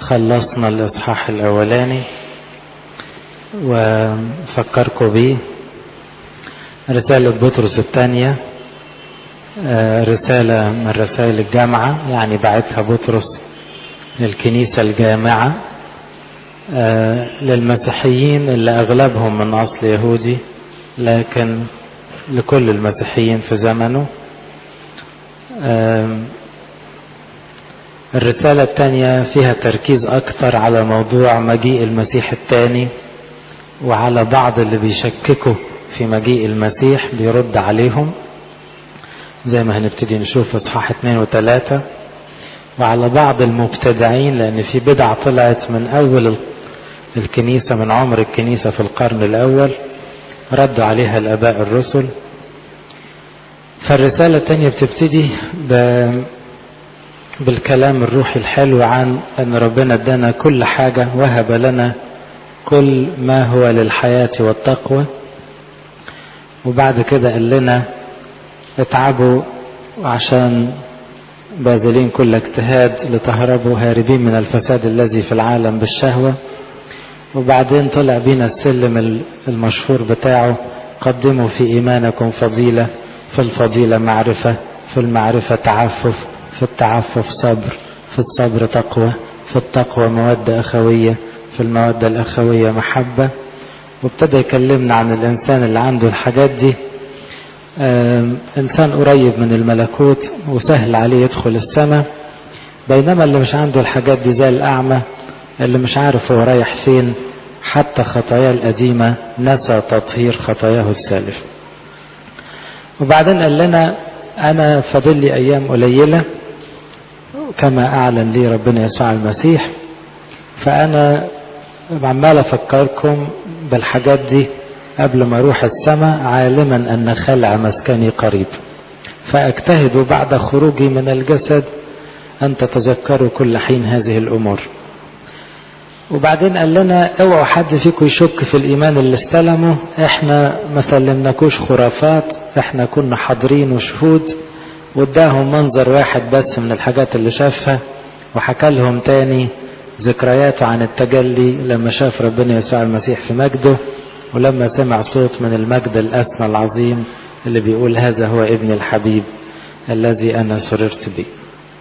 خلصنا الإصحاح الأولاني وفكركم بيه رسالة بطرس الثانية رسالة من رسائل الجامعة يعني بعتها بطرس للكنيسة الجامعة للمسيحيين اللي أغلبهم من أصل يهودي لكن لكل المسيحيين في زمنه الرسالة الثانية فيها تركيز أكتر على موضوع مجيء المسيح الثاني وعلى بعض اللي بيشككوا في مجيء المسيح بيرد عليهم زي ما هنبتدي نشوف اصحاح اثنين وثلاثة وعلى بعض المبتدعين لأن في بدع طلعت من أول الكنيسة من عمر الكنيسة في القرن الأول ردوا عليها الآباء الرسل فالرسالة الثانية بتبتدي بالكلام الروحي الحلو عن أن ربنا ادانا كل حاجة وهب لنا كل ما هو للحياة والتقوى وبعد كده قال لنا اتعبوا عشان باذلين كل اجتهاد لتهربوا هاربين من الفساد الذي في العالم بالشهوة وبعدين طلع بينا السلم المشهور بتاعه قدموا في إيمانكم فضيلة في الفضيلة معرفة في المعرفة تعفف في التعفف صبر في الصبر تقوى في التقوى مودة أخوية في المودة الأخوية محبة وابتدى يكلمنا عن الإنسان اللي عنده الحاجات دي إنسان قريب من الملكوت وسهل عليه يدخل السماء بينما اللي مش عنده الحاجات دي زي الأعمى اللي مش عارف هو رايح فين حتى خطاياه القديمة نسى تطهير خطاياه السالف وبعدين قال لنا أنا فاضل لي أيام قليلة كما أعلن لي ربنا يسوع المسيح فأنا عمال أفكركم بالحاجات دي قبل ما أروح السماء عالما أن خلع مسكني قريب فأجتهد بعد خروجي من الجسد أن تتذكروا كل حين هذه الأمور وبعدين قال لنا اوعوا حد فيكم يشك في الإيمان اللي استلمه احنا ما سلمناكوش خرافات احنا كنا حاضرين وشهود واداهم منظر واحد بس من الحاجات اللي شافها وحكى لهم تاني ذكرياته عن التجلي لما شاف ربنا يسوع المسيح في مجده ولما سمع صوت من المجد الأسمى العظيم اللي بيقول هذا هو ابن الحبيب الذي أنا سررت به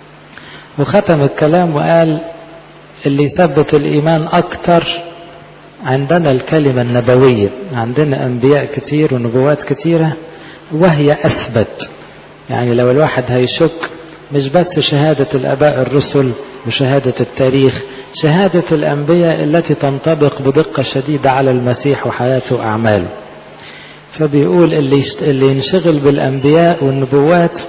وختم الكلام وقال اللي يثبت الإيمان أكتر عندنا الكلمة النبوية عندنا أنبياء كتير ونبوات كتيرة وهي أثبت يعني لو الواحد هيشك مش بس شهادة الآباء الرسل وشهادة التاريخ شهادة الأنبياء التي تنطبق بدقة شديدة على المسيح وحياته وأعماله فبيقول اللي, اللي ينشغل بالأنبياء والنبوات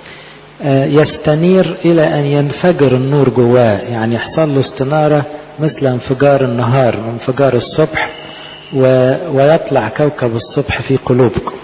يستنير إلى أن ينفجر النور جواه يعني يحصل له استنارة مثل انفجار النهار وانفجار الصبح ويطلع كوكب الصبح في قلوبكم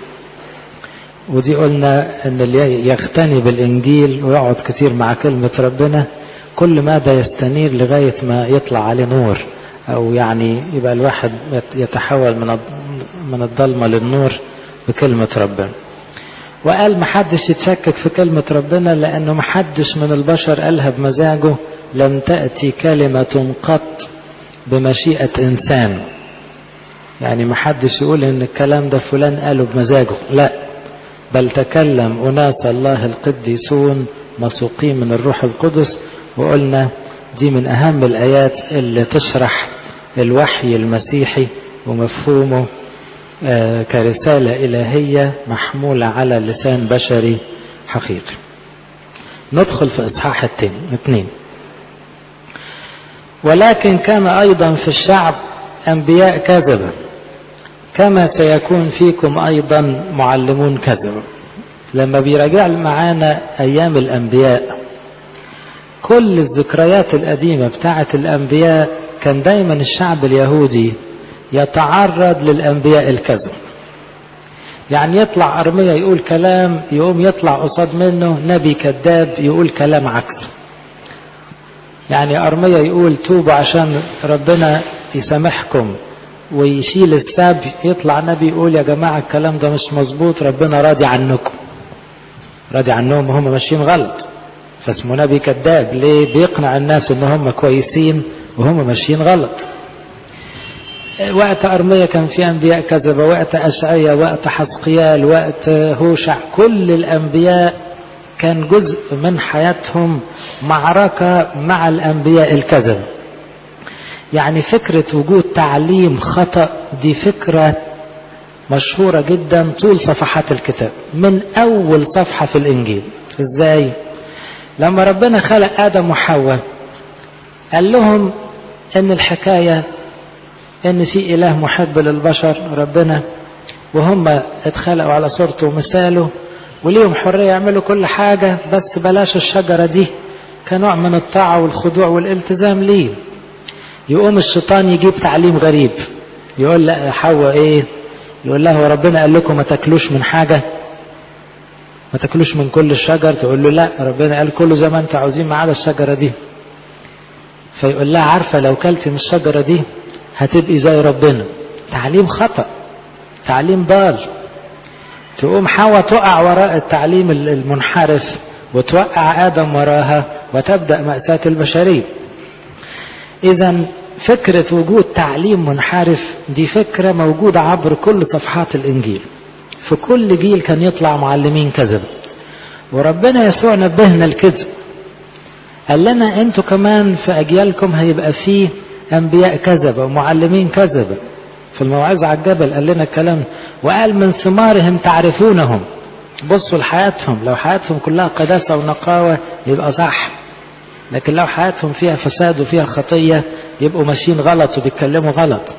ودي قلنا ان اللي يغتني بالانجيل ويقعد كتير مع كلمة ربنا كل ماذا يستنير لغاية ما يطلع عليه نور او يعني يبقى الواحد يتحول من من الضلمة للنور بكلمة ربنا وقال محدش يتشكك في كلمة ربنا لانه محدش من البشر قالها بمزاجه لم تأتي كلمة قط بمشيئة انسان يعني محدش يقول ان الكلام ده فلان قاله بمزاجه لا بل تكلم أناس الله القديسون مسوقين من الروح القدس وقلنا دي من أهم الآيات اللي تشرح الوحي المسيحي ومفهومه آه كرسالة إلهية محمولة على لسان بشري حقيقي ندخل في إصحاح اثنين ولكن كان أيضا في الشعب أنبياء كذبة كما سيكون فيكم أيضا معلمون كذبا لما بيراجع معانا أيام الأنبياء كل الذكريات القديمة بتاعة الأنبياء كان دايما الشعب اليهودي يتعرض للأنبياء الكذب يعني يطلع أرمية يقول كلام يقوم يطلع قصاد منه نبي كذاب يقول كلام عكسه يعني أرمية يقول توبوا عشان ربنا يسامحكم ويشيل السبي يطلع نبي يقول يا جماعة الكلام ده مش مظبوط ربنا راضي عنكم راضي عنهم وهم ماشيين غلط فاسمه نبي كذاب ليه بيقنع الناس ان هم كويسين وهم ماشيين غلط وقت أرمية كان في أنبياء كذبة وقت أشعية وقت حسقيال وقت هوشع كل الأنبياء كان جزء من حياتهم معركة مع الأنبياء الكذبة يعني فكرة وجود تعليم خطأ دي فكرة مشهورة جدا طول صفحات الكتاب من أول صفحة في الإنجيل إزاي؟ لما ربنا خلق آدم وحواء قال لهم إن الحكاية إن في إله محب للبشر ربنا وهم اتخلقوا على صورته ومثاله وليهم حرية يعملوا كل حاجة بس بلاش الشجرة دي كنوع من الطاعة والخضوع والالتزام ليه يقوم الشيطان يجيب تعليم غريب يقول لا حواء ايه يقول له ربنا قال لكم ما تاكلوش من حاجة ما تاكلوش من كل الشجر تقول له لا ربنا قال كله زي ما انت عاوزين ما عدا الشجرة دي فيقول لها عارفة لو كلت من الشجرة دي هتبقي زي ربنا تعليم خطأ تعليم ضال تقوم حواء تقع وراء التعليم المنحرف وتوقع آدم وراها وتبدأ مأساة البشرية إذا فكرة وجود تعليم منحرف دي فكرة موجودة عبر كل صفحات الإنجيل في كل جيل كان يطلع معلمين كذب وربنا يسوع نبهنا الكذب قال لنا انتوا كمان في أجيالكم هيبقى فيه أنبياء كذبة ومعلمين كذبة في الموعظة على الجبل قال لنا الكلام وقال من ثمارهم تعرفونهم بصوا لحياتهم لو حياتهم كلها قداسة ونقاوة يبقى صح لكن لو حياتهم فيها فساد وفيها خطية يبقوا ماشيين غلط وبيتكلموا غلط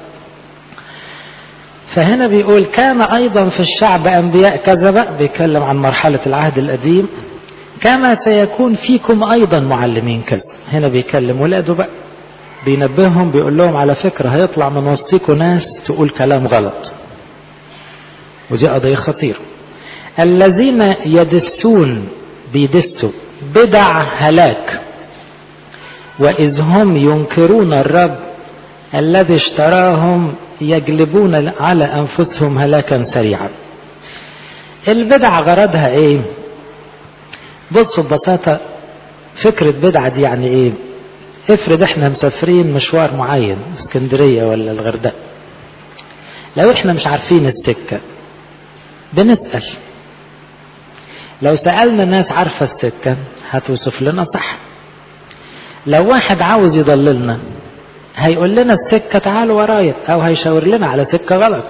فهنا بيقول كان أيضا في الشعب أنبياء كذبة بيتكلم عن مرحلة العهد القديم كما سيكون فيكم أيضا معلمين كذب هنا بيكلم ولاده بقى بينبههم بيقول لهم على فكرة هيطلع من وسطكم ناس تقول كلام غلط ودي قضية خطيرة الذين يدسون بيدسوا بدع هلاك وإذ هم ينكرون الرب الذي اشتراهم يجلبون على أنفسهم هلاكا سريعا البدع غرضها ايه بصوا ببساطة فكرة بدعة دي يعني ايه افرض احنا مسافرين مشوار معين اسكندرية ولا الغردقة لو احنا مش عارفين السكة بنسأل لو سألنا ناس عارفة السكة هتوصف لنا صح لو واحد عاوز يضللنا هيقول لنا السكة تعالوا ورايا او هيشاور لنا على سكة غلط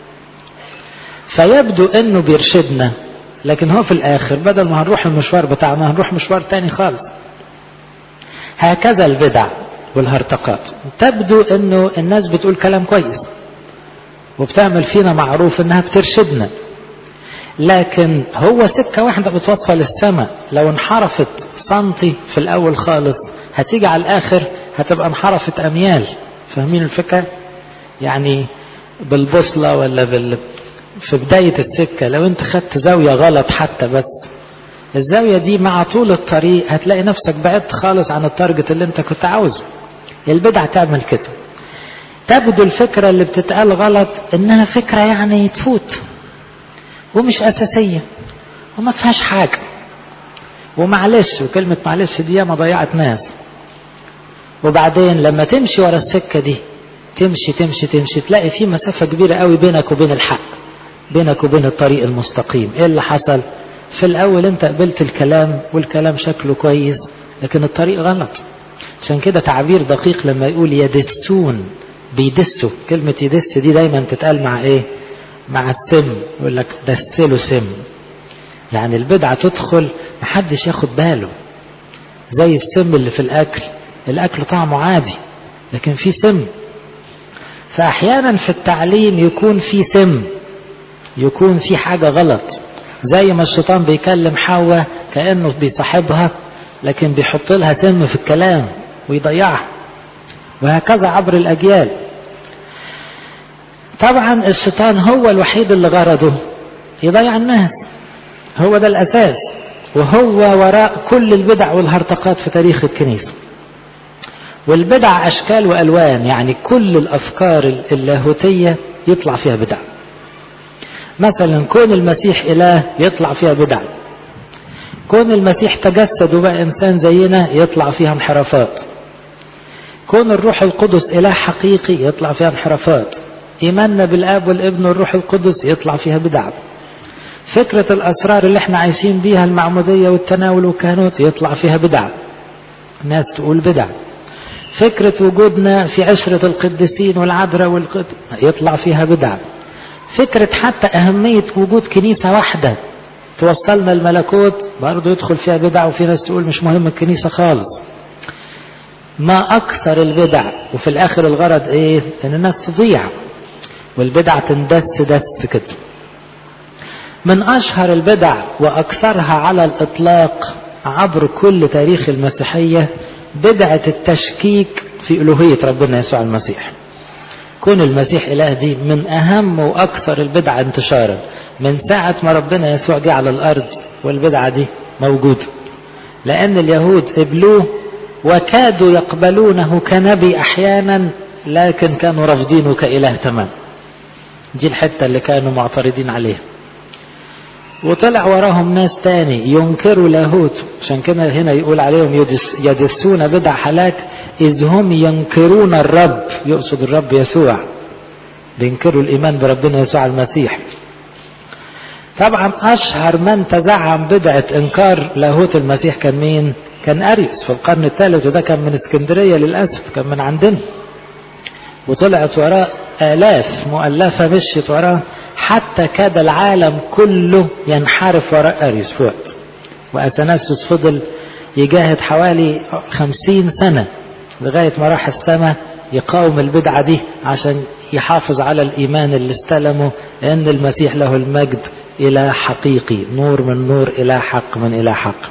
فيبدو انه بيرشدنا لكن هو في الاخر بدل ما هنروح المشوار بتاعنا هنروح مشوار تاني خالص هكذا البدع والهرطقات تبدو انه الناس بتقول كلام كويس وبتعمل فينا معروف انها بترشدنا لكن هو سكة واحدة بتوصل للسماء لو انحرفت سنتي في الاول خالص هتيجي على الاخر هتبقى انحرفت اميال فاهمين الفكرة يعني بالبوصلة ولا بال في بداية السكة لو انت خدت زاوية غلط حتى بس الزاوية دي مع طول الطريق هتلاقي نفسك بعدت خالص عن التارجت اللي انت كنت عاوزه البدع تعمل كده تبدو الفكرة اللي بتتقال غلط انها فكرة يعني تفوت ومش اساسية وما فيهاش حاجة ومعلش وكلمة معلش دي ما ضيعت ناس وبعدين لما تمشي ورا السكة دي تمشي تمشي تمشي تلاقي في مسافة كبيرة قوي بينك وبين الحق بينك وبين الطريق المستقيم ايه اللي حصل في الاول انت قبلت الكلام والكلام شكله كويس لكن الطريق غلط عشان كده تعبير دقيق لما يقول يدسون بيدسوا كلمة يدس دي دايما تتقال مع ايه مع السم يقول لك دسله سم يعني البدعة تدخل محدش ياخد باله زي السم اللي في الاكل الاكل طعمه عادي لكن في سم فاحيانا في التعليم يكون في سم يكون في حاجة غلط زي ما الشيطان بيكلم حواء كأنه بيصاحبها لكن بيحط لها سم في الكلام ويضيعها وهكذا عبر الأجيال طبعا الشيطان هو الوحيد اللي غرضه يضيع الناس هو ده الأساس وهو وراء كل البدع والهرطقات في تاريخ الكنيسة والبدع أشكال وألوان يعني كل الأفكار اللاهوتية يطلع فيها بدع مثلا كون المسيح إله يطلع فيها بدع كون المسيح تجسد وبقى إنسان زينا يطلع فيها انحرافات كون الروح القدس إله حقيقي يطلع فيها انحرافات إيماننا بالآب والابن والروح القدس يطلع فيها بدع فكرة الأسرار اللي احنا عايشين بيها المعمودية والتناول والكهنوت يطلع فيها بدع ناس تقول بدع فكرة وجودنا في عشرة القديسين والعذراء والقد يطلع فيها بدع فكرة حتى أهمية وجود كنيسة واحدة توصلنا الملكوت برضه يدخل فيها بدع وفي ناس تقول مش مهم الكنيسة خالص ما أكثر البدع وفي الآخر الغرض إيه؟ إن الناس تضيع والبدع تندس دس كده من أشهر البدع وأكثرها على الإطلاق عبر كل تاريخ المسيحية بدعة التشكيك في ألوهية ربنا يسوع المسيح كون المسيح إله دي من أهم وأكثر البدع انتشارا من ساعة ما ربنا يسوع جه على الأرض والبدعة دي موجودة لأن اليهود قبلوه وكادوا يقبلونه كنبي أحيانا لكن كانوا رافضينه كإله تمام دي الحتة اللي كانوا معترضين عليها وطلع وراهم ناس تاني ينكروا لاهوت عشان كده هنا يقول عليهم يدس يدسون بدع هلاك إذ هم ينكرون الرب يقصد الرب يسوع بينكروا الإيمان بربنا يسوع المسيح طبعا أشهر من تزعم بدعة إنكار لاهوت المسيح كان مين؟ كان أريس في القرن الثالث وده كان من اسكندرية للأسف كان من عندنا وطلعت وراه آلاف مؤلفة مشيت وراه حتى كاد العالم كله ينحرف وراء أريس في وقت وأثناسيوس فضل يجاهد حوالي خمسين سنة لغاية ما راح السماء يقاوم البدعة دي عشان يحافظ على الإيمان اللي استلمه أن المسيح له المجد إله حقيقي نور من نور إلى حق من إلى حق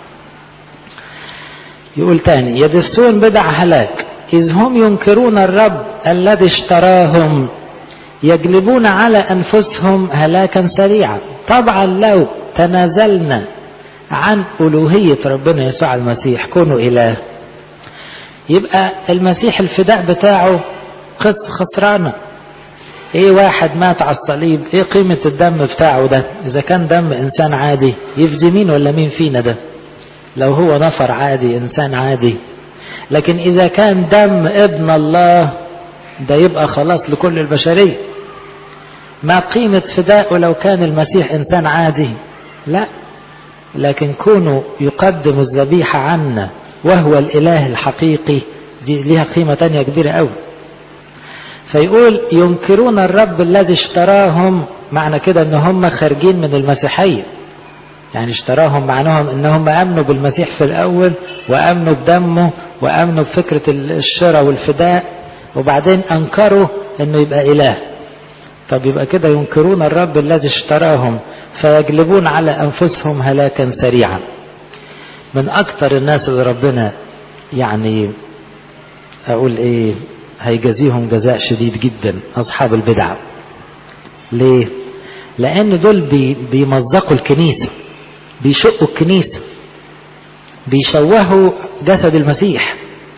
يقول تاني يدسون بدع هلاك إذ هم ينكرون الرب الذي اشتراهم يجلبون على أنفسهم هلاكا سريعا طبعا لو تنازلنا عن ألوهية ربنا يسوع المسيح كونوا إله يبقى المسيح الفداء بتاعه قص خسرانة ايه واحد مات على الصليب ايه قيمة الدم بتاعه ده اذا كان دم انسان عادي يفدي مين ولا مين فينا ده لو هو نفر عادي انسان عادي لكن اذا كان دم ابن الله ده يبقى خلاص لكل البشرية ما قيمة فدائه لو كان المسيح انسان عادي لا لكن كونه يقدم الذبيحة عنا وهو الاله الحقيقي دي ليها قيمة تانية كبيرة قوي فيقول ينكرون الرب الذي اشتراهم معنى كده ان هم خارجين من المسيحية يعني اشتراهم معناهم انهم امنوا بالمسيح في الاول وامنوا بدمه وامنوا بفكرة الشراء والفداء وبعدين انكروا انه يبقى اله طب يبقى كده ينكرون الرب الذي اشتراهم فيجلبون على انفسهم هلاكا سريعا من اكثر الناس اللي ربنا يعني اقول ايه هيجازيهم جزاء شديد جدا أصحاب البدع ليه؟ لأن دول بي بيمزقوا الكنيسة بيشقوا الكنيسة بيشوهوا جسد المسيح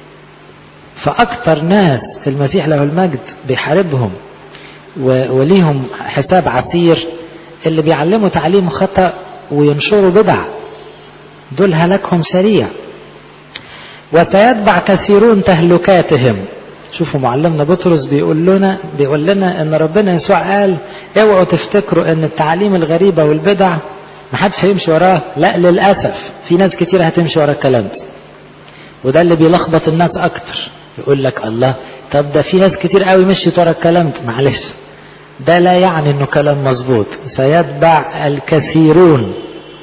فأكتر ناس المسيح له المجد بيحاربهم وليهم حساب عسير اللي بيعلموا تعليم خطأ وينشروا بدع دول هلاكهم سريع وسيتبع كثيرون تهلكاتهم شوفوا معلمنا بطرس بيقول لنا بيقول لنا ان ربنا يسوع قال اوعوا تفتكروا ان التعاليم الغريبه والبدع ما حدش هيمشي وراه لا للاسف في ناس كتير هتمشي ورا الكلام ده وده اللي بيلخبط الناس اكتر يقول لك الله طب ده في ناس كتير قوي مشيت ورا الكلام ده معلش ده لا يعني انه كلام مظبوط سيتبع الكثيرون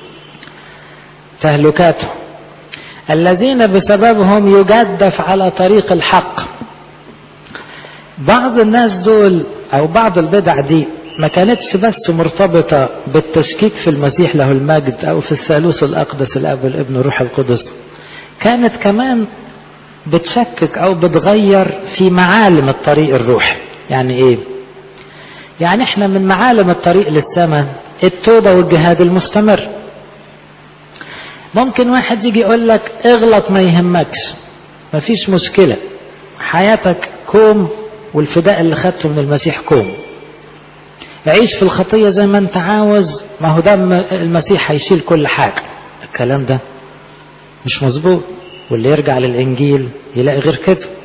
تهلكاتهم الذين بسببهم يجدف على طريق الحق بعض الناس دول او بعض البدع دي ما كانتش بس مرتبطة بالتشكيك في المسيح له المجد او في الثالوث الاقدس الاب والابن والروح القدس كانت كمان بتشكك او بتغير في معالم الطريق الروحي يعني ايه يعني احنا من معالم الطريق للسماء التوبة والجهاد المستمر ممكن واحد يجي يقول لك اغلط ما يهمكش مفيش مشكلة حياتك كوم والفداء اللي خدته من المسيح كوم عيش في الخطية زي ما انت عاوز ما هو دم المسيح هيشيل كل حاجة الكلام ده مش مظبوط واللي يرجع للإنجيل يلاقي غير كده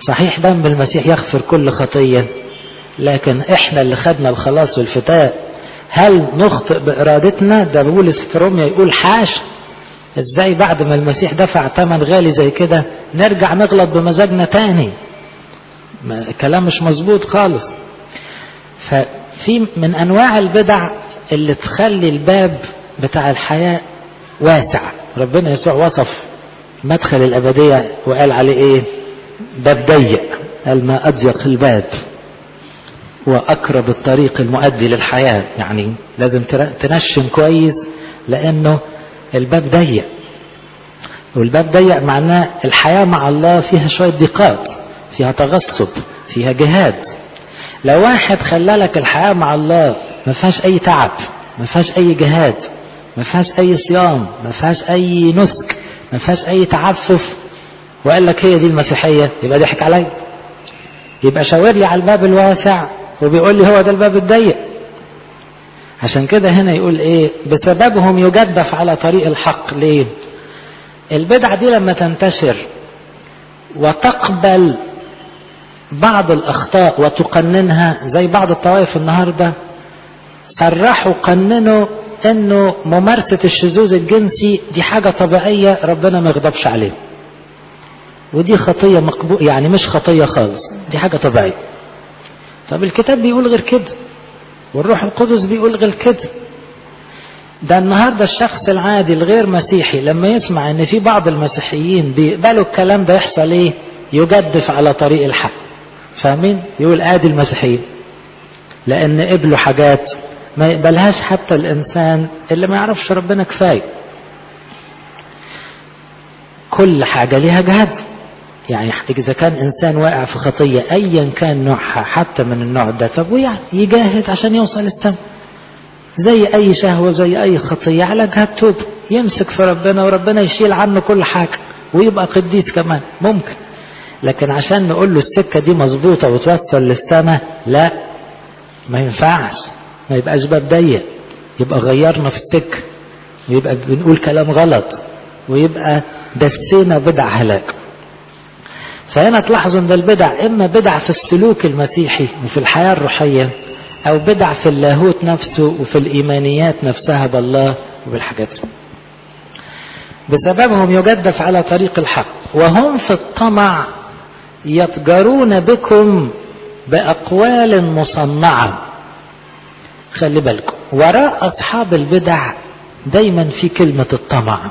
صحيح دم المسيح يغفر كل خطية لكن احنا اللي خدنا الخلاص والفتاء هل نخطئ بإرادتنا ده بولس في روميا يقول حاش ازاي بعد ما المسيح دفع ثمن غالي زي كده نرجع نغلط بمزاجنا تاني ما كلام مش مظبوط خالص ففي من انواع البدع اللي تخلي الباب بتاع الحياة واسع ربنا يسوع وصف مدخل الأبدية وقال عليه إيه باب ضيق قال ما أضيق الباب وأقرب الطريق المؤدي للحياة يعني لازم تنشن كويس لأنه الباب ضيق والباب ضيق معناه الحياة مع الله فيها شوية ضيقات فيها تغصب فيها جهاد لو واحد خلى لك الحياة مع الله ما فيهاش أي تعب ما فيهاش أي جهاد ما فيهاش أي صيام ما فيهاش أي نسك ما فيهاش أي تعفف وقال لك هي دي المسيحية يبقى ضحك عليا يبقى شاور لي على الباب الواسع وبيقول لي هو ده الباب الضيق عشان كده هنا يقول ايه بسببهم يجدف على طريق الحق ليه البدعة دي لما تنتشر وتقبل بعض الأخطاء وتقننها زي بعض الطوائف النهاردة صرحوا قننوا انه ممارسة الشذوذ الجنسي دي حاجة طبيعية ربنا ما يغضبش عليه ودي خطية مقبول يعني مش خطية خالص دي حاجة طبيعية طب الكتاب بيقول غير كده والروح القدس بيقول غير كده ده النهاردة الشخص العادي الغير مسيحي لما يسمع ان في بعض المسيحيين بيقبلوا الكلام ده يحصل ايه يجدف على طريق الحق فاهمين يقول ادي المسيحيين لان قبلوا حاجات ما يقبلهاش حتى الانسان اللي ما يعرفش ربنا كفايه كل حاجه ليها جهاد يعني اذا كان انسان واقع في خطيه ايا كان نوعها حتى من النوع ده طب ويعني يجاهد عشان يوصل السماء زي اي شهوه زي اي خطيه على جهاد توب يمسك في ربنا وربنا يشيل عنه كل حاجه ويبقى قديس كمان ممكن لكن عشان نقول له السكه دي مظبوطه وتوصل للسماء لا ما ينفعش ما يبقاش باب ضيق يبقى غيرنا في السكه ويبقى بنقول كلام غلط ويبقى دسينا بدع هلاك فهنا تلاحظوا ان البدع اما بدع في السلوك المسيحي وفي الحياه الروحيه او بدع في اللاهوت نفسه وفي الايمانيات نفسها بالله وبالحاجات بسببهم يجدف على طريق الحق وهم في الطمع يتجرون بكم باقوال مصنعه خلي بالكم وراء اصحاب البدع دايما في كلمه الطمع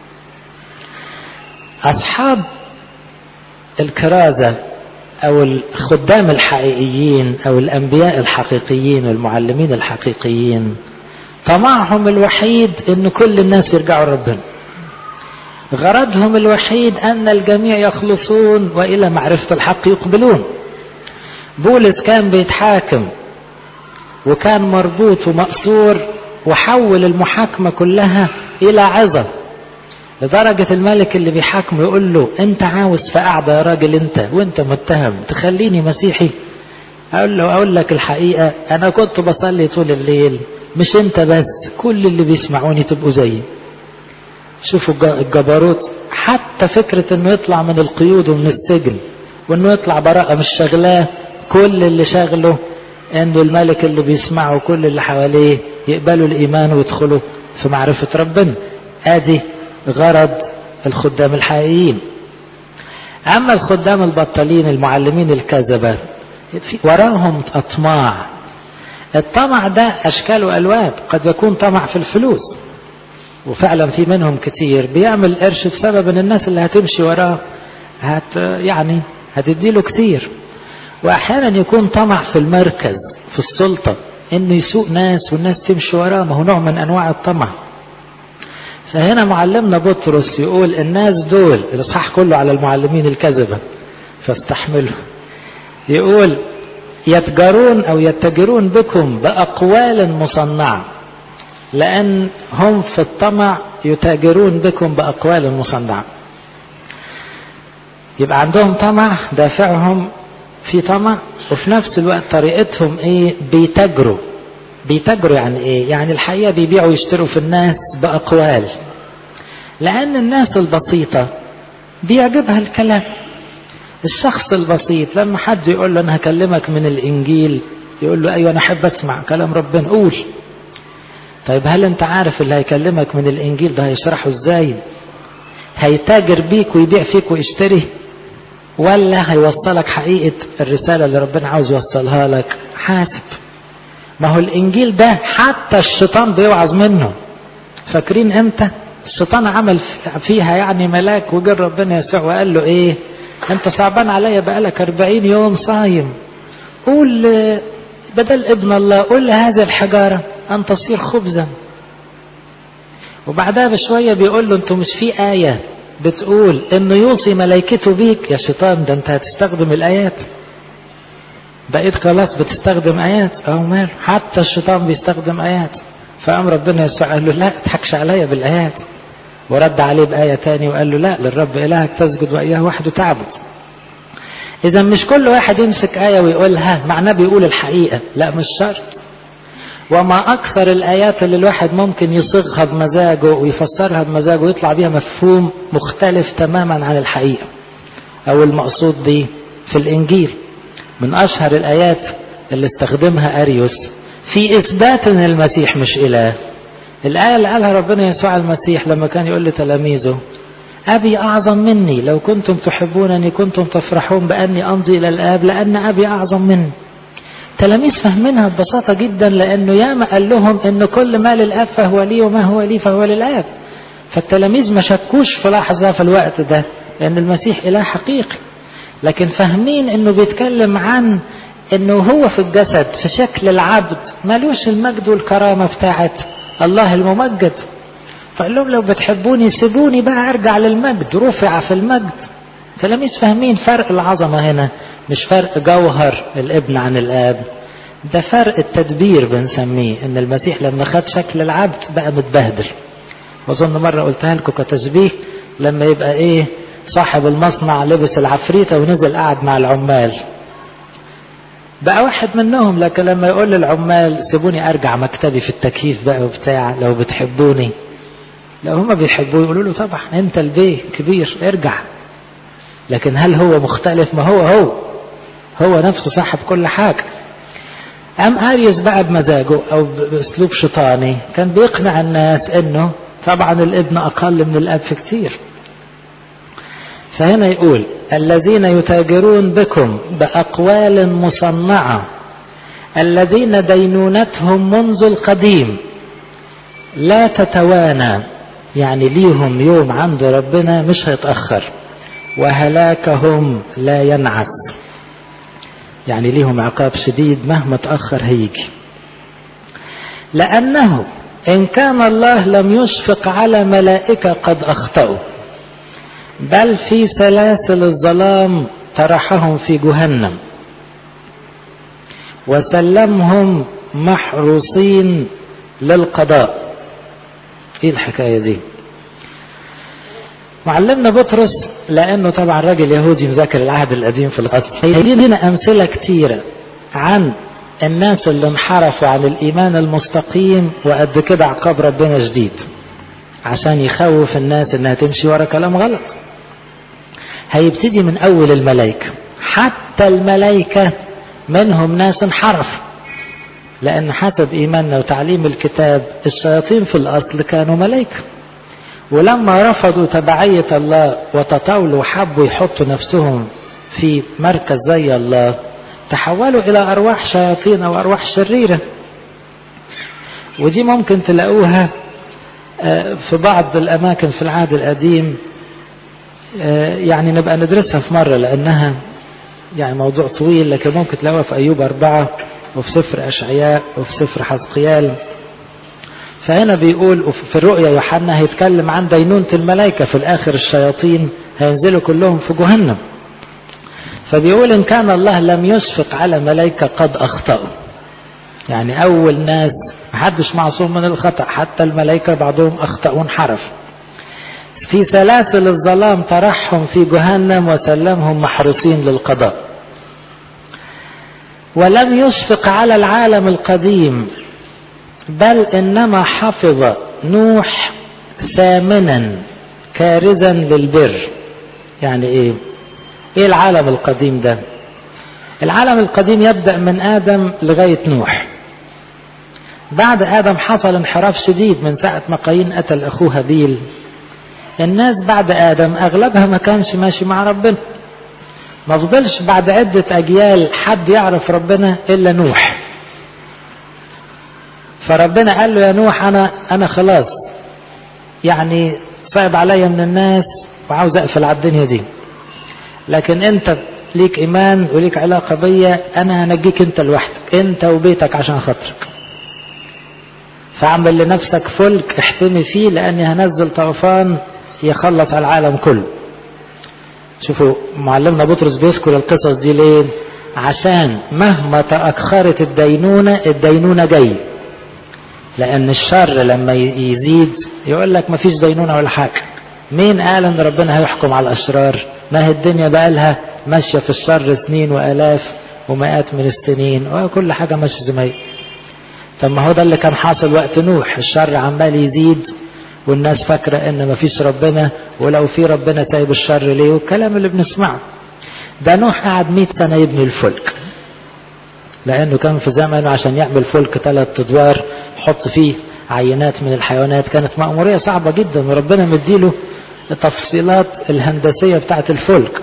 اصحاب الكرازه او الخدام الحقيقيين او الانبياء الحقيقيين والمعلمين الحقيقيين طمعهم الوحيد ان كل الناس يرجعوا لربنا غرضهم الوحيد ان الجميع يخلصون والى معرفه الحق يقبلون بولس كان بيتحاكم وكان مربوط ومأسور وحول المحاكمة كلها إلى عظة لدرجة الملك اللي بيحاكمه يقول له أنت عاوز في قعدة يا راجل أنت وأنت متهم تخليني مسيحي أقول له أقول لك الحقيقة أنا كنت بصلي طول الليل مش أنت بس كل اللي بيسمعوني تبقوا زيي شوفوا الجبروت حتى فكرة أنه يطلع من القيود ومن السجن وأنه يطلع براءة مش شغلاه كل اللي شغله انه الملك اللي بيسمعه كل اللي حواليه يقبلوا الايمان ويدخلوا في معرفة ربنا ادي غرض الخدام الحقيقيين اما الخدام البطالين المعلمين الكذبة وراهم اطماع الطمع ده اشكال والوان قد يكون طمع في الفلوس وفعلا في منهم كتير بيعمل قرش بسبب ان الناس اللي هتمشي وراه هت يعني هتديله كتير واحيانا يكون طمع في المركز في السلطه انه يسوق ناس والناس تمشي وراه ما هو نوع من انواع الطمع فهنا معلمنا بطرس يقول الناس دول الاصحاح كله على المعلمين الكذبه فاستحملوا يقول يتجرون او يتجرون بكم باقوال مصنعه لان هم في الطمع يتاجرون بكم باقوال مصنعه يبقى عندهم طمع دافعهم في طمع وفي نفس الوقت طريقتهم ايه بيتاجروا بيتاجروا يعني ايه يعني الحقيقه بيبيعوا ويشتروا في الناس باقوال لان الناس البسيطه بيعجبها الكلام الشخص البسيط لما حد يقول له أنا هكلمك من الإنجيل يقول له أيوة أنا أحب أسمع كلام ربنا قول طيب هل أنت عارف اللي هيكلمك من الإنجيل ده هيشرحه إزاي هيتاجر بيك ويبيع فيك ويشتري ولا هيوصلك حقيقة الرسالة اللي ربنا عاوز يوصلها لك حاسب ما هو الإنجيل ده حتى الشيطان بيوعظ منه فاكرين امتى الشيطان عمل فيها يعني ملاك وجر ربنا يسوع وقال له ايه انت صعبان عليا بقالك أربعين يوم صايم قول بدل ابن الله قول لهذه الحجارة أن تصير خبزا وبعدها بشوية بيقول له انتوا مش في آية بتقول انه يوصي ملائكته بيك يا شيطان ده انت هتستخدم الآيات بقيت خلاص بتستخدم آيات أو مال حتى الشيطان بيستخدم آيات فقام ربنا يسوع قال له لا تضحكش عليا بالآيات ورد عليه بآية تاني وقال له لا للرب إلهك تسجد وإياه وحده تعبد إذا مش كل واحد يمسك آية ويقولها معناه بيقول الحقيقة لا مش شرط وما أكثر الآيات اللي الواحد ممكن يصيغها بمزاجه ويفسرها بمزاجه ويطلع بيها مفهوم مختلف تماما عن الحقيقة أو المقصود دي في الإنجيل من أشهر الآيات اللي استخدمها أريوس في إثبات أن المسيح مش إله الآية اللي قالها ربنا يسوع المسيح لما كان يقول لتلاميذه أبي أعظم مني لو كنتم تحبونني كنتم تفرحون بأني أمضي إلى الآب لأن أبي أعظم مني تلاميذ فاهمينها ببساطة جدا لأنه ياما قال لهم أن كل ما للآب فهو لي وما هو لي فهو للآب فالتلاميذ ما شكوش في لحظة في الوقت ده لأن المسيح إله حقيقي لكن فاهمين أنه بيتكلم عن أنه هو في الجسد في شكل العبد مالوش المجد والكرامة بتاعت الله الممجد فقال لهم لو بتحبوني سيبوني بقى ارجع للمجد رفع في المجد تلاميذ فاهمين فرق العظمة هنا مش فرق جوهر الابن عن الاب ده فرق التدبير بنسميه ان المسيح لما خد شكل العبد بقى متبهدل واظن مرة قلتها لكم كتشبيه لما يبقى ايه صاحب المصنع لبس العفريتة ونزل قعد مع العمال بقى واحد منهم لكن لما يقول للعمال سيبوني ارجع مكتبي في التكييف بقى وبتاع لو بتحبوني لو هما بيحبوه يقولوا له طبعا انت البيه كبير ارجع لكن هل هو مختلف ما هو هو هو نفسه صاحب كل حاجة أم أريس بقى بمزاجه أو بأسلوب شيطاني كان بيقنع الناس أنه طبعا الابن أقل من الأب في كتير فهنا يقول الذين يتاجرون بكم بأقوال مصنعة الذين دينونتهم منذ القديم لا تتوانى يعني ليهم يوم عند ربنا مش هيتأخر وهلاكهم لا ينعس يعني ليهم عقاب شديد مهما تأخر هيجي لأنه إن كان الله لم يشفق على ملائكة قد أخطأوا بل في سلاسل الظلام طرحهم في جهنم وسلمهم محروسين للقضاء ايه الحكاية دي معلمنا بطرس لانه طبعا راجل يهودي مذاكر العهد القديم في القصر هيدينا امثلة كتيرة عن الناس اللي انحرفوا عن الايمان المستقيم وقد كده عقاب ربنا شديد عشان يخوف الناس انها تمشي ورا كلام غلط هيبتدي من اول الملائكة حتى الملائكة منهم ناس انحرف لان حسب ايماننا وتعليم الكتاب الشياطين في الاصل كانوا ملائكة ولما رفضوا تبعية الله وتطاولوا وحبوا يحطوا نفسهم في مركز زي الله تحولوا الى ارواح شياطين او ارواح شريرة ودي ممكن تلاقوها في بعض الاماكن في العهد القديم يعني نبقى ندرسها في مرة لانها يعني موضوع طويل لكن ممكن تلاقوها في ايوب اربعة وفي سفر اشعياء وفي سفر حزقيال فهنا بيقول في الرؤيا يوحنا هيتكلم عن دينونة الملائكة في الآخر الشياطين هينزلوا كلهم في جهنم فبيقول إن كان الله لم يشفق على ملائكة قد أخطأوا يعني أول ناس محدش معصوم من الخطأ حتى الملائكة بعضهم أخطأوا انحرف في سلاسل الظلام طرحهم في جهنم وسلمهم محروسين للقضاء ولم يشفق على العالم القديم بل انما حفظ نوح ثامنا كارزا للبر يعني ايه ايه العالم القديم ده العالم القديم يبدأ من آدم لغاية نوح بعد آدم حصل انحراف شديد من ساعة ما قايين قتل أخوه هابيل الناس بعد آدم أغلبها ما كانش ماشي مع ربنا ما فضلش بعد عدة أجيال حد يعرف ربنا إلا نوح فربنا قال له يا نوح أنا أنا خلاص يعني صعب عليا من الناس وعاوز أقفل على الدنيا دي لكن أنت ليك إيمان وليك علاقة بيا أنا هنجيك أنت لوحدك أنت وبيتك عشان خاطرك فاعمل لنفسك فلك احتمي فيه لأني هنزل طوفان يخلص على العالم كله شوفوا معلمنا بطرس بيذكر القصص دي ليه عشان مهما تأخرت الدينونة الدينونة جاي لأن الشر لما يزيد يقول لك مفيش دينونة ولا حاجة مين قال ان ربنا هيحكم على الأشرار ما هي الدنيا بقى لها ماشية في الشر سنين وآلاف ومئات من السنين وكل حاجة ماشية زي ما هي طب ما هو ده اللي كان حاصل وقت نوح الشر عمال يزيد والناس فاكرة ان مفيش ربنا ولو في ربنا سايب الشر ليه والكلام اللي بنسمعه ده نوح قعد 100 سنة يبني الفلك لانه كان في زمنه عشان يعمل فلك ثلاث ادوار يحط فيه عينات من الحيوانات كانت مأمورية صعبة جدا وربنا مديله التفصيلات الهندسية بتاعت الفلك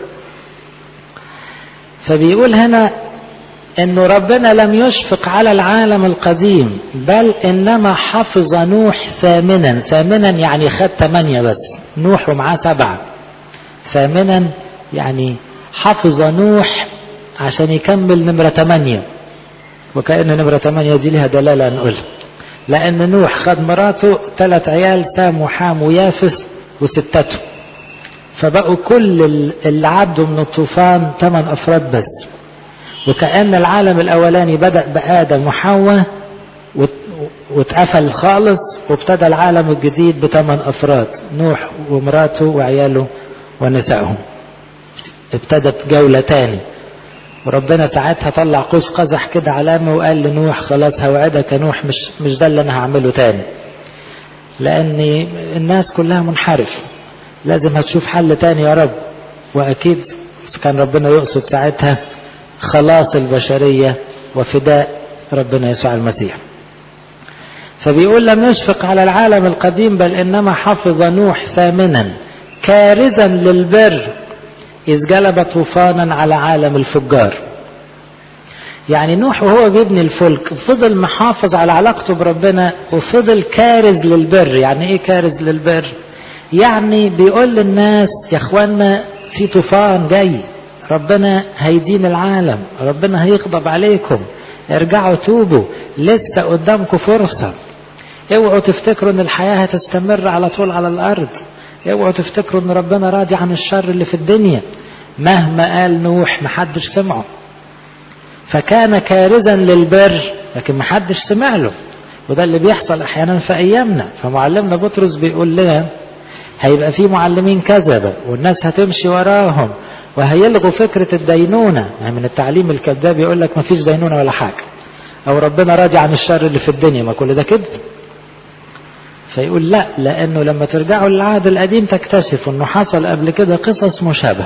فبيقول هنا انه ربنا لم يشفق على العالم القديم بل انما حفظ نوح ثامنا ثامنا يعني خد ثمانية بس نوح ومعاه سبعة ثامنا يعني حفظ نوح عشان يكمل نمرة ثمانية وكأن نمرة ثمانية دي لها دلالة نقول لأن نوح خد مراته ثلاث عيال سام وحام ويافس وستته فبقوا كل اللي عدوا من الطوفان ثمان أفراد بس وكأن العالم الأولاني بدأ بآدم وحواء واتقفل خالص وابتدى العالم الجديد بثمان أفراد نوح ومراته وعياله ونسائهم ابتدت جولة تاني وربنا ساعتها طلع قوس قزح كده علامة وقال لنوح خلاص هوعدك يا نوح مش مش ده اللي انا هعمله تاني لان الناس كلها منحرف لازم هتشوف حل تاني يا رب واكيد كان ربنا يقصد ساعتها خلاص البشرية وفداء ربنا يسوع المسيح فبيقول لم يشفق على العالم القديم بل إنما حفظ نوح ثامنا كارزا للبر إذ جلب طوفانا على عالم الفجار يعني نوح وهو بيبني الفلك فضل محافظ على علاقته بربنا وفضل كارز للبر يعني ايه كارز للبر يعني بيقول للناس يا اخوانا في طوفان جاي ربنا هيدين العالم ربنا هيغضب عليكم ارجعوا توبوا لسه قدامكم فرصة اوعوا تفتكروا ان الحياة هتستمر على طول على الارض اوعوا تفتكروا ان ربنا راضي عن الشر اللي في الدنيا مهما قال نوح محدش سمعه فكان كارزا للبر لكن محدش سمع له وده اللي بيحصل احيانا في ايامنا فمعلمنا بطرس بيقول لنا هيبقى في معلمين كذبة والناس هتمشي وراهم وهيلغوا فكرة الدينونة يعني من التعليم الكذاب يقول لك ما فيش دينونة ولا حاجة أو ربنا راضي عن الشر اللي في الدنيا ما كل ده كذب فيقول لا لأنه لما ترجعوا للعهد القديم تكتشفوا أنه حصل قبل كده قصص مشابهة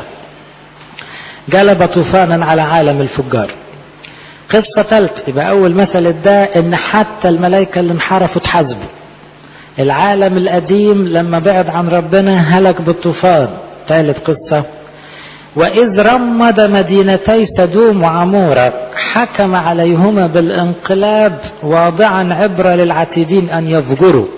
جلب طوفانا على عالم الفجار قصة ثالثة يبقى أول مثل ده إن حتى الملائكة اللي انحرفوا اتحاسبوا العالم القديم لما بعد عن ربنا هلك بالطوفان ثالث قصة وإذ رمد مدينتي سدوم وعمورة حكم عليهما بالانقلاب واضعا عبرة للعتيدين أن يفجروا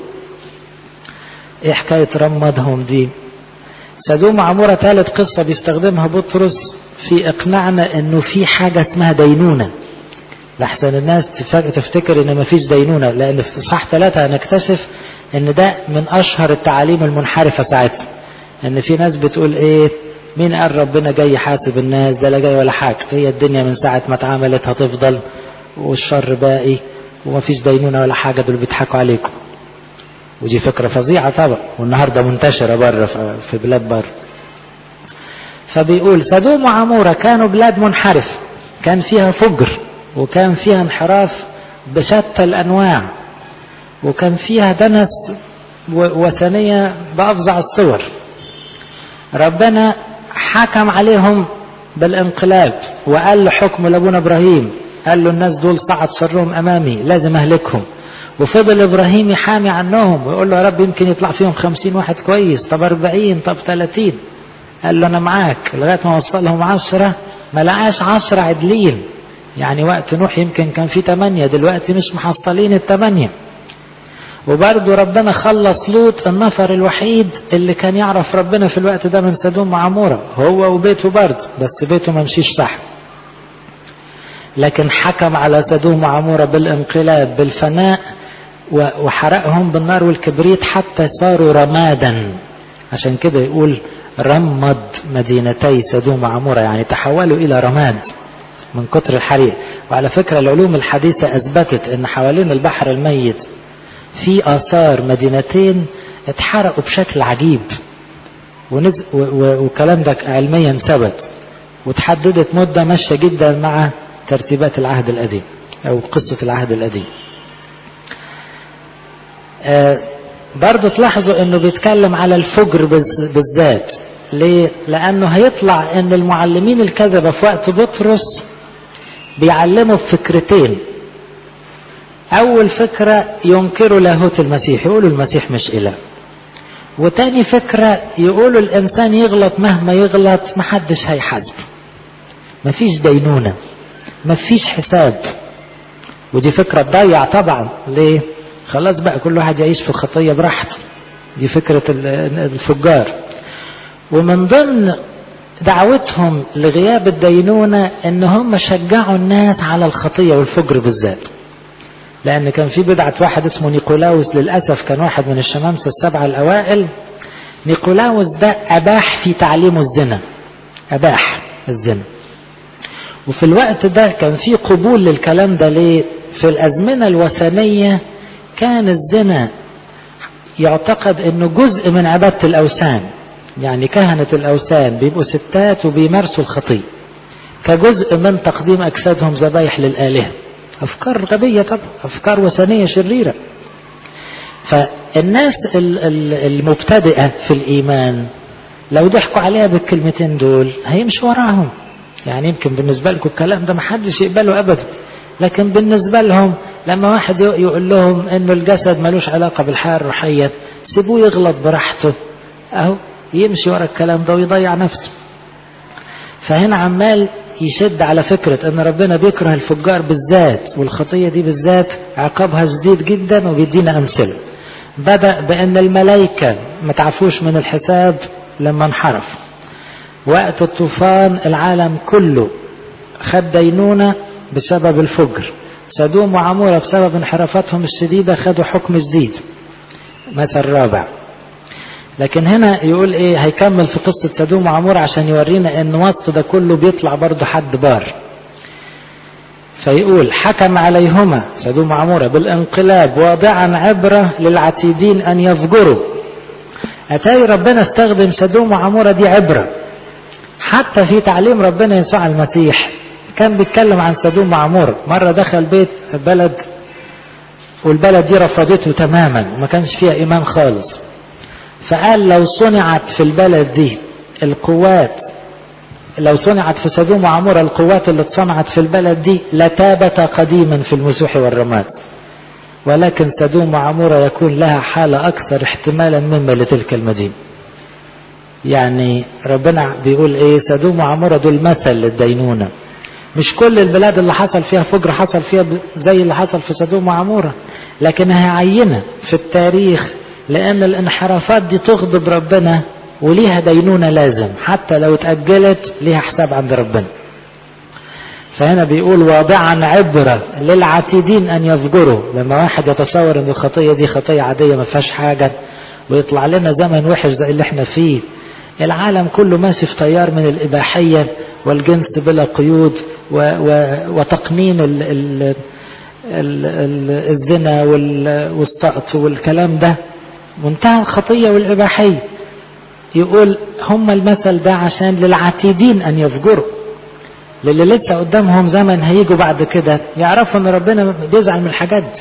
إيه حكاية رمدهم دي سدوم وعمورة ثالث قصة بيستخدمها بطرس في إقناعنا إنه في حاجة اسمها دينونة لحسن الناس تفتكر إن مفيش دينونة لأن في إصحاح ثلاثة هنكتشف إن ده من أشهر التعاليم المنحرفة ساعتها إن في ناس بتقول إيه مين قال ربنا جاي يحاسب الناس ده لا جاي ولا حاجة هي الدنيا من ساعة ما اتعملت هتفضل والشر باقي ومفيش دينونة ولا حاجة دول بيضحكوا عليكم ودي فكرة فظيعة طبعا والنهاردة منتشرة بره في بلاد بره فبيقول سدوم وعمورة كانوا بلاد منحرفة كان فيها فجر وكان فيها انحراف بشتى الأنواع وكان فيها دنس وثنية بأفظع الصور ربنا حكم عليهم بالانقلاب وقال له حكم لابونا ابراهيم قال له الناس دول صعد شرهم امامي لازم اهلكهم وفضل ابراهيم يحامي عنهم ويقول له يا رب يمكن يطلع فيهم خمسين واحد كويس طب اربعين طب ثلاثين قال له انا معاك لغايه ما وصلهم عشرة ما لقاش عشرة عدلين يعني وقت نوح يمكن كان في ثمانية دلوقتي مش محصلين الثمانية وبرضه ربنا خلص لوط النفر الوحيد اللي كان يعرف ربنا في الوقت ده من سدوم وعمورة هو وبيته برضه بس بيته ما مشيش صح لكن حكم على سدوم وعمورة بالانقلاب بالفناء وحرقهم بالنار والكبريت حتى صاروا رمادا عشان كده يقول رمد مدينتي سدوم وعمورة يعني تحولوا إلى رماد من كتر الحريق وعلى فكرة العلوم الحديثة أثبتت أن حوالين البحر الميت في آثار مدينتين اتحرقوا بشكل عجيب ونز... و... و... وكلام ده علميا ثبت وتحددت مدة ماشية جدا مع ترتيبات العهد القديم أو قصة العهد القديم آه برضو تلاحظوا انه بيتكلم على الفجر بالذات ليه؟ لانه هيطلع ان المعلمين الكذبة في وقت بطرس بيعلموا بفكرتين اول فكرة ينكروا لاهوت المسيح يقولوا المسيح مش اله وتاني فكرة يقولوا الانسان يغلط مهما يغلط محدش هيحاسبه مفيش دينونة مفيش حساب ودي فكرة تضيع طبعا ليه خلاص بقى كل واحد يعيش في خطية براحته دي فكرة الفجار ومن ضمن دعوتهم لغياب الدينونة ان هم شجعوا الناس على الخطية والفجر بالذات لان كان في بدعة واحد اسمه نيقولاوس للأسف كان واحد من الشمامسة السبعة الأوائل نيقولاوس ده أباح في تعليمه الزنا أباح الزنا وفي الوقت ده كان في قبول للكلام ده ليه في الأزمنة الوثنية كان الزنا يعتقد انه جزء من عبادة الاوثان يعني كهنة الاوثان بيبقوا ستات وبيمارسوا الخطية كجزء من تقديم اجسادهم ذبايح للالهة افكار غبية طبعا افكار وثنية شريرة فالناس المبتدئة في الايمان لو ضحكوا عليها بالكلمتين دول هيمشوا وراهم يعني يمكن بالنسبة لكم الكلام ده محدش يقبله ابدا لكن بالنسبة لهم لما واحد يقول لهم انه الجسد ملوش علاقة بالحياة الروحية سيبوه يغلط براحته اهو يمشي ورا الكلام ده ويضيع نفسه فهنا عمال يشد على فكرة ان ربنا بيكره الفجار بالذات والخطية دي بالذات عقابها شديد جدا وبيدينا امثلة بدأ بان الملائكة ما تعفوش من الحساب لما انحرف وقت الطوفان العالم كله خد دينونة بسبب الفجر سدوم وعمورة بسبب انحرافاتهم الشديدة خدوا حكم جديد مثل رابع لكن هنا يقول ايه هيكمل في قصة سدوم وعمورة عشان يورينا ان وسط ده كله بيطلع برضه حد بار فيقول حكم عليهما سدوم وعمورة بالانقلاب واضعا عبرة للعتيدين ان يفجروا اتاري ربنا استخدم سدوم وعمورة دي عبرة حتى في تعليم ربنا يسوع المسيح كان بيتكلم عن سدوم وعمورة مرة دخل بيت بلد والبلد دي رفضته تماما وما كانش فيها إيمان خالص فقال لو صنعت في البلد دي القوات لو صنعت في سدوم وعمورة القوات اللي اتصنعت في البلد دي لتابت قديما في المسوح والرماد ولكن سدوم وعمورة يكون لها حالة أكثر احتمالا مما لتلك المدينة يعني ربنا بيقول ايه سدوم وعمورة دول مثل للدينونة مش كل البلاد اللي حصل فيها فجر حصل فيها زي اللي حصل في سدوم وعمورة لكنها عينة في التاريخ لأن الانحرافات دي تغضب ربنا وليها دينونة لازم حتى لو اتأجلت ليها حساب عند ربنا فهنا بيقول واضعا عبرة للعتيدين أن يفجروا لما واحد يتصور أن الخطية دي خطية عادية ما فيهاش حاجة ويطلع لنا زمن وحش زي اللي احنا فيه العالم كله ماشي في تيار من الإباحية والجنس بلا قيود و و وتقنين ال ال ال ال الزنا والسقط والكلام ده منتهى الخطية والإباحية يقول هم المثل ده عشان للعتيدين أن يفجروا للي لسه قدامهم زمن هيجوا بعد كده يعرفوا ان ربنا بيزعل من الحاجات دي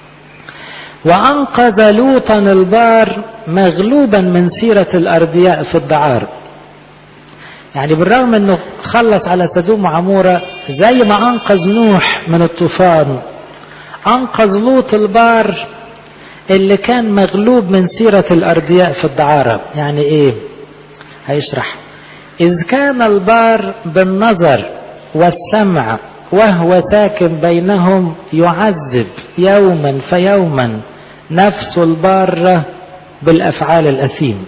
وأنقذ لوطا البار مغلوبا من سيرة الأردياء في الدعار يعني بالرغم انه خلص على سدوم وعمورة زي ما انقذ نوح من الطوفان انقذ لوط البار اللي كان مغلوب من سيرة الأردياء في الدعارة يعني إيه هيشرح إذ كان البار بالنظر والسمع وهو ساكن بينهم يعذب يوما فيوما نفس البارة بالأفعال الأثيم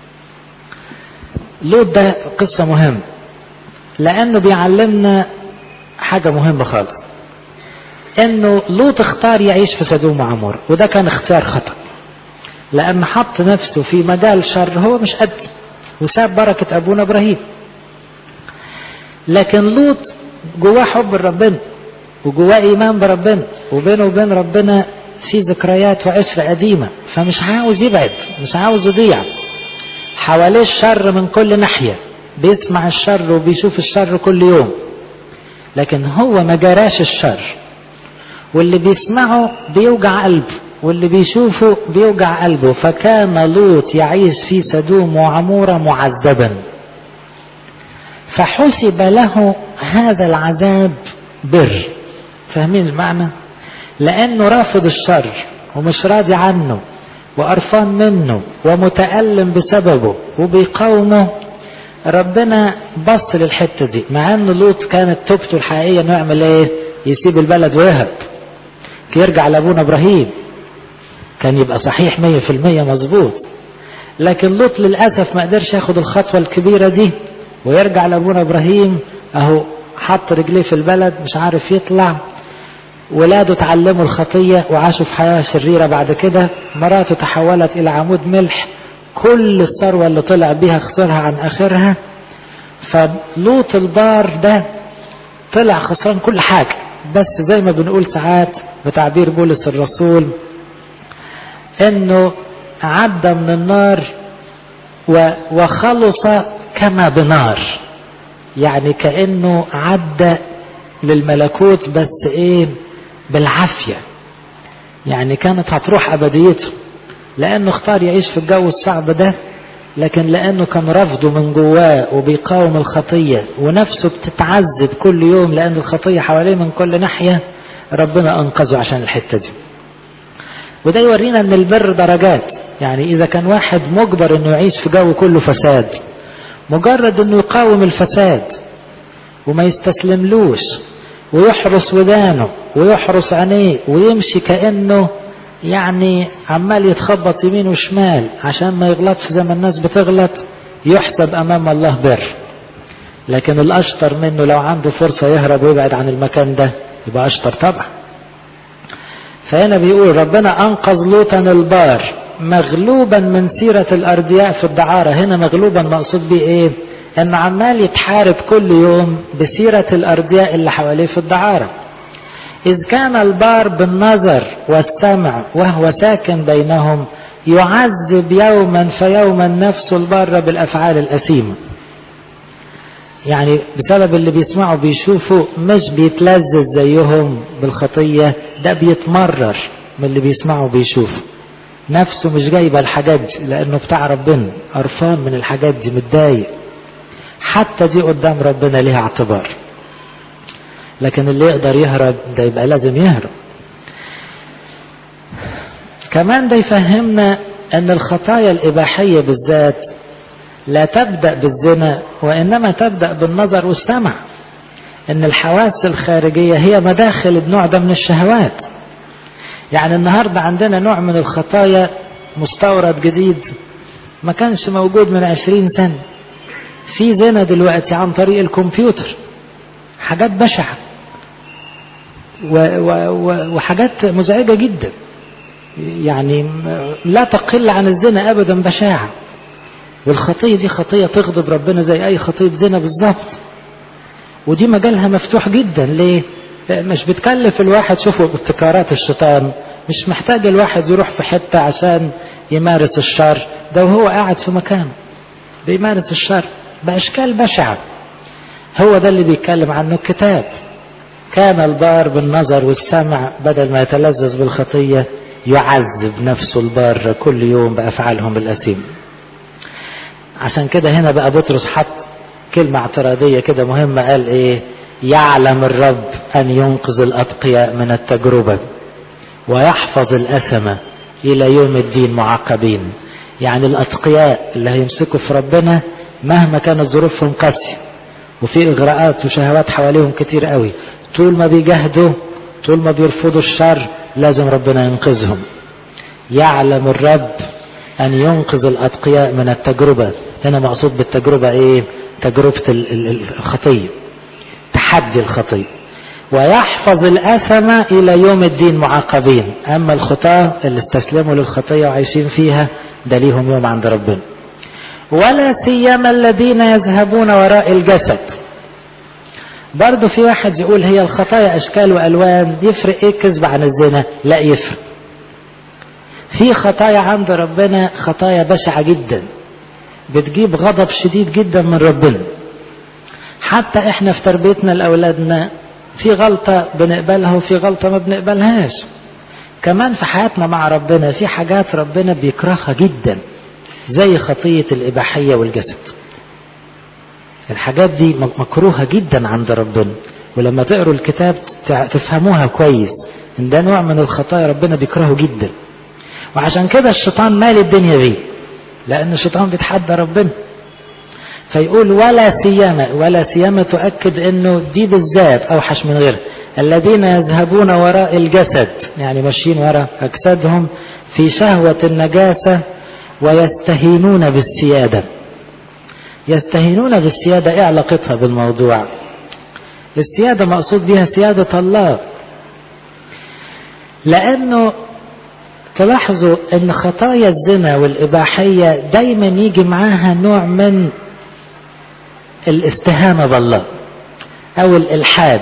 لوط ده قصة مهمة لأنه بيعلمنا حاجة مهمة خالص انه لوط اختار يعيش في سدوم وعمور وده كان اختيار خطأ لان حط نفسه في مجال شر هو مش قد وساب بركة ابونا ابراهيم لكن لوط جواه حب ربنا وجواه ايمان بربنا وبينه وبين ربنا في ذكريات وعشرة قديمة فمش عاوز يبعد مش عاوز يضيع حواليه الشر من كل ناحية بيسمع الشر وبيشوف الشر كل يوم لكن هو ما جراش الشر واللي بيسمعه بيوجع قلبه واللي بيشوفه بيوجع قلبه فكان لوط يعيش في سدوم وعمورة معذبا فحسب له هذا العذاب بر فاهمين المعنى لانه رافض الشر ومش راضي عنه وقرفان منه ومتألم بسببه وبيقاومه ربنا بص للحتة دي مع ان لوط كانت توبته الحقيقية انه يعمل ايه يسيب البلد ويهرب يرجع لابونا ابراهيم كان يبقى صحيح مية في المية مظبوط لكن لوط للأسف ما قدرش ياخد الخطوة الكبيرة دي ويرجع لابونا ابراهيم اهو حط رجليه في البلد مش عارف يطلع ولاده تعلموا الخطية وعاشوا في حياة شريرة بعد كده مراته تحولت إلى عمود ملح كل الثروة اللي طلع بيها خسرها عن آخرها فلوط البار ده طلع خسران كل حاجة بس زي ما بنقول ساعات بتعبير بولس الرسول انه عدى من النار وخلص كما بنار يعني كأنه عدى للملكوت بس ايه بالعافية يعني كانت هتروح أبديته لأنه اختار يعيش في الجو الصعب ده لكن لأنه كان رفضه من جواه وبيقاوم الخطية ونفسه بتتعذب كل يوم لأن الخطية حواليه من كل ناحية ربنا أنقذه عشان الحتة دي وده يورينا أن البر درجات يعني إذا كان واحد مجبر أنه يعيش في جو كله فساد مجرد أنه يقاوم الفساد وما يستسلملوش ويحرس ودانه ويحرس عينيه ويمشي كأنه يعني عمال يتخبط يمين وشمال عشان ما يغلطش زي ما الناس بتغلط يحسب أمام الله بر لكن الأشطر منه لو عنده فرصة يهرب ويبعد عن المكان ده يبقى أشطر طبعا فهنا بيقول ربنا أنقذ لوطا البار مغلوبا من سيرة الأردياء في الدعارة هنا مغلوبا مقصود بيه إيه انه عمال يتحارب كل يوم بسيرة الأردياء اللي حواليه في الدعارة إذ كان البار بالنظر والسمع وهو ساكن بينهم يعذب يوما فيوما نفس البار بالأفعال الأثيمة يعني بسبب اللي بيسمعوا بيشوفوا مش بيتلذذ زيهم بالخطية ده بيتمرر من اللي بيسمعوا بيشوفوا نفسه مش جايبه الحاجات دي لانه بتاع ربنا قرفان من الحاجات دي متضايق حتى دي قدام ربنا ليها اعتبار لكن اللي يقدر يهرب ده يبقى لازم يهرب كمان ده يفهمنا ان الخطايا الاباحيه بالذات لا تبدا بالزنا وانما تبدا بالنظر والسمع ان الحواس الخارجيه هي مداخل النوع ده من الشهوات يعني النهارده عندنا نوع من الخطايا مستورد جديد ما كانش موجود من عشرين سنه في زنا دلوقتي عن طريق الكمبيوتر حاجات بشعة و و و وحاجات مزعجة جدا يعني لا تقل عن الزنا أبدا بشاعة والخطية دي خطية تغضب ربنا زي أي خطية زنا بالظبط ودي مجالها مفتوح جدا ليه؟ مش بتكلف الواحد شوفوا ابتكارات الشيطان مش محتاج الواحد يروح في حتة عشان يمارس الشر ده وهو قاعد في مكانه بيمارس الشر بأشكال بشعة هو ده اللي بيتكلم عنه الكتاب كان البار بالنظر والسمع بدل ما يتلذذ بالخطية يعذب نفسه البار كل يوم بأفعالهم الأثيم عشان كده هنا بقى بطرس حط كلمة اعتراضية كده مهمة قال ايه يعلم الرب ان ينقذ الاتقياء من التجربة ويحفظ الأثمة إلى يوم الدين معاقبين يعني الأتقياء اللي هيمسكوا في ربنا مهما كانت ظروفهم قاسية وفي إغراءات وشهوات حواليهم كتير قوي طول ما بيجاهدوا طول ما بيرفضوا الشر لازم ربنا ينقذهم يعلم الرب أن ينقذ الأتقياء من التجربة هنا مقصود بالتجربة إيه تجربة الخطية تحدي الخطية ويحفظ الأثم إلى يوم الدين معاقبين أما الخطاة اللي استسلموا للخطية وعايشين فيها ده ليهم يوم عند ربنا ولا سيما الذين يذهبون وراء الجسد برضه في واحد يقول هي الخطايا أشكال وألوان يفرق إيه الكذب عن الزنا لا يفرق في خطايا عند ربنا خطايا بشعة جدا بتجيب غضب شديد جدا من ربنا حتى احنا في تربيتنا لأولادنا في غلطة بنقبلها وفي غلطة ما بنقبلهاش كمان في حياتنا مع ربنا في حاجات ربنا بيكرهها جدا زي خطية الإباحية والجسد الحاجات دي مكروهة جدا عند ربنا ولما تقروا الكتاب تفهموها كويس ان ده نوع من الخطايا ربنا بيكرهه جدا وعشان كده الشيطان مال الدنيا بيه لان الشيطان بيتحدى ربنا فيقول ولا سيما ولا سيما تؤكد انه دي بالذات اوحش من غيرها الذين يذهبون وراء الجسد يعني ماشيين وراء اجسادهم في شهوة النجاسة ويستهينون بالسيادة يستهينون بالسيادة ايه علاقتها بالموضوع السيادة مقصود بها سيادة الله لانه تلاحظوا ان خطايا الزنا والاباحية دايما يجي معاها نوع من الاستهانة بالله او الالحاد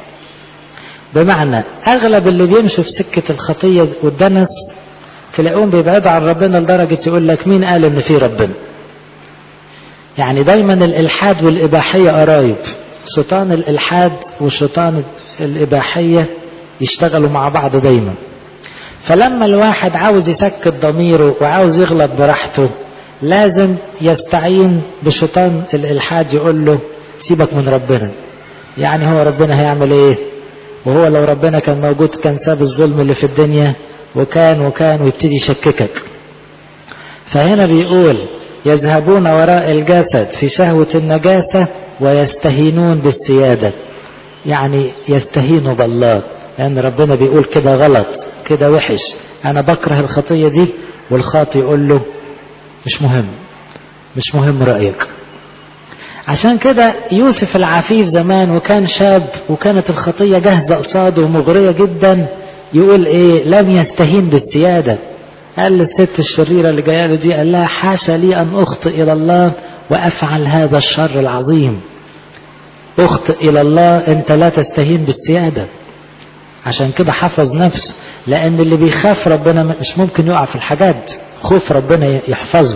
بمعنى اغلب اللي بيمشوا في سكة الخطية والدنس تلاقوهم بيبعدوا عن ربنا لدرجة يقول لك مين قال ان في ربنا يعني دايما الالحاد والاباحية قرايب شيطان الالحاد وشيطان الاباحية يشتغلوا مع بعض دايما فلما الواحد عاوز يسكت ضميره وعاوز يغلط براحته لازم يستعين بشيطان الالحاد يقول له سيبك من ربنا يعني هو ربنا هيعمل ايه وهو لو ربنا كان موجود كان ساب الظلم اللي في الدنيا وكان وكان ويبتدي يشككك فهنا بيقول يذهبون وراء الجسد في شهوة النجاسة ويستهينون بالسيادة يعني يستهينوا بالله لأن ربنا بيقول كده غلط كده وحش أنا بكره الخطية دي والخاطي يقول له مش مهم مش مهم رأيك عشان كده يوسف العفيف زمان وكان شاب وكانت الخطية جاهزة قصاده ومغرية جدا يقول ايه لم يستهين بالسيادة قال للست الشريرة اللي جايه له دي قال لها حاشا لي أن أخطئ إلى الله وأفعل هذا الشر العظيم أخطئ إلى الله أنت لا تستهين بالسيادة عشان كده حفظ نفسه لأن اللي بيخاف ربنا مش ممكن يقع في الحاجات خوف ربنا يحفظه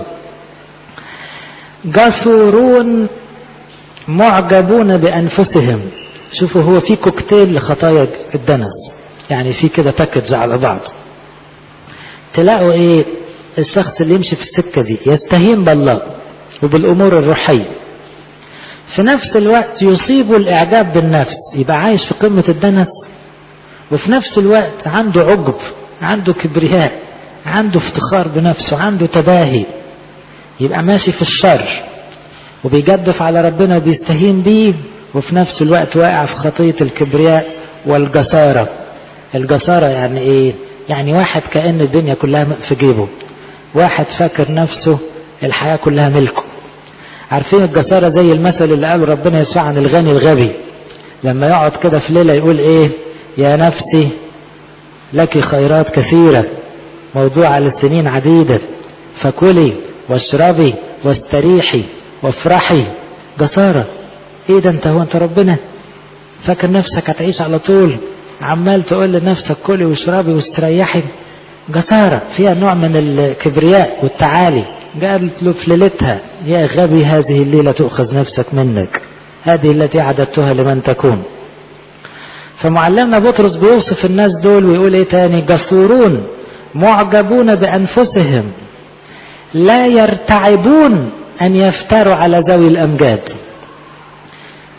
جسورون معجبون بأنفسهم شوفوا هو في كوكتيل لخطايا الدنس يعني في كده باكج على بعض تلاقوا ايه الشخص اللي يمشي في السكة دي يستهين بالله وبالأمور الروحية في نفس الوقت يصيب الإعجاب بالنفس يبقى عايش في قمة الدنس وفي نفس الوقت عنده عجب عنده كبرياء عنده افتخار بنفسه عنده تباهي يبقى ماشي في الشر وبيجدف على ربنا وبيستهين بيه وفي نفس الوقت واقع في خطية الكبرياء والجسارة الجسارة يعني ايه يعني واحد كأن الدنيا كلها في جيبه واحد فاكر نفسه الحياة كلها ملكه عارفين الجسارة زي المثل اللي قاله ربنا يسوع عن الغني الغبي لما يقعد كده في ليلة يقول ايه يا نفسي لك خيرات كثيرة موضوعة للسنين عديدة فكلي واشربي واستريحي وافرحي جسارة ايه ده انت هو انت ربنا فاكر نفسك هتعيش على طول عمال تقول لنفسك كلي واشربي واستريحي جسارة فيها نوع من الكبرياء والتعالي قالت له في ليلتها يا غبي هذه الليلة تؤخذ نفسك منك هذه التي أعددتها لمن تكون فمعلمنا بطرس بيوصف الناس دول ويقول ايه تاني جسورون معجبون بأنفسهم لا يرتعبون أن يفتروا على ذوي الأمجاد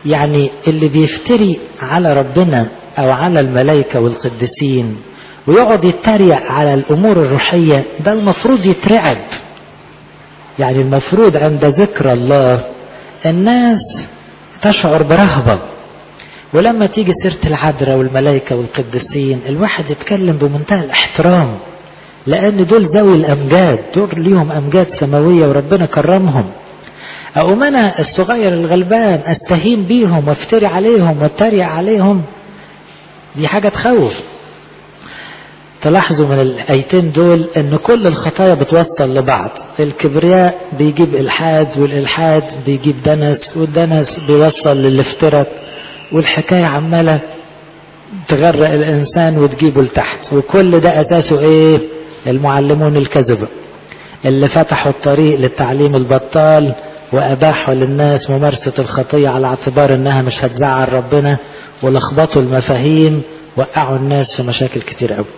يعني اللي بيفتري على ربنا او على الملائكة والقديسين ويقعد يتريق على الامور الروحية ده المفروض يترعب يعني المفروض عند ذكر الله الناس تشعر برهبة ولما تيجي سيرة العذراء والملائكة والقديسين الواحد يتكلم بمنتهى الاحترام لأن دول ذوي الأمجاد دول ليهم أمجاد سماوية وربنا كرمهم أقوم أنا الصغير الغلبان أستهين بيهم وافتري عليهم واتريق عليهم دي حاجة تخوف تلاحظوا من الآيتين دول أن كل الخطايا بتوصل لبعض الكبرياء بيجيب إلحاد والإلحاد بيجيب دنس والدنس بيوصل للافتراء والحكاية عمالة تغرق الإنسان وتجيبه لتحت وكل ده أساسه إيه المعلمون الكذبة اللي فتحوا الطريق للتعليم البطال وأباحوا للناس ممارسة الخطية على اعتبار أنها مش هتزعل ربنا ولخبطوا المفاهيم وقعوا الناس في مشاكل كتير قوي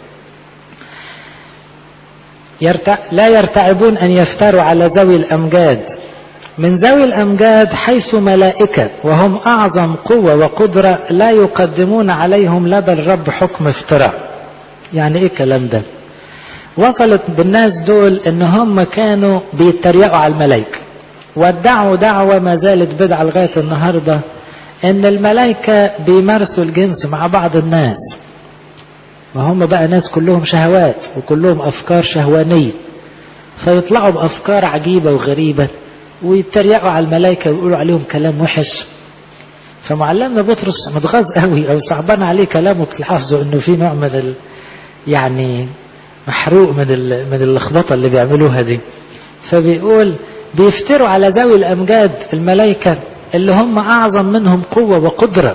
يرتع... لا يرتعبون أن يفتروا على ذوي الأمجاد من ذوي الأمجاد حيث ملائكة وهم أعظم قوة وقدرة لا يقدمون عليهم لدى الرب حكم افتراء يعني إيه الكلام ده وصلت بالناس دول ان هم كانوا بيتريقوا على الملائكة وادعوا دعوة ما زالت بدعة لغاية النهاردة ان الملائكة بيمارسوا الجنس مع بعض الناس وهم بقى ناس كلهم شهوات وكلهم افكار شهوانية فيطلعوا بافكار عجيبة وغريبة ويتريقوا على الملائكة ويقولوا عليهم كلام وحش فمعلمنا بطرس متغاظ قوي او صعبان عليه كلامه تلاحظوا انه في نوع من ال يعني محروق من من اللخبطه اللي بيعملوها دي فبيقول بيفتروا على ذوي الامجاد الملائكه اللي هم اعظم منهم قوه وقدره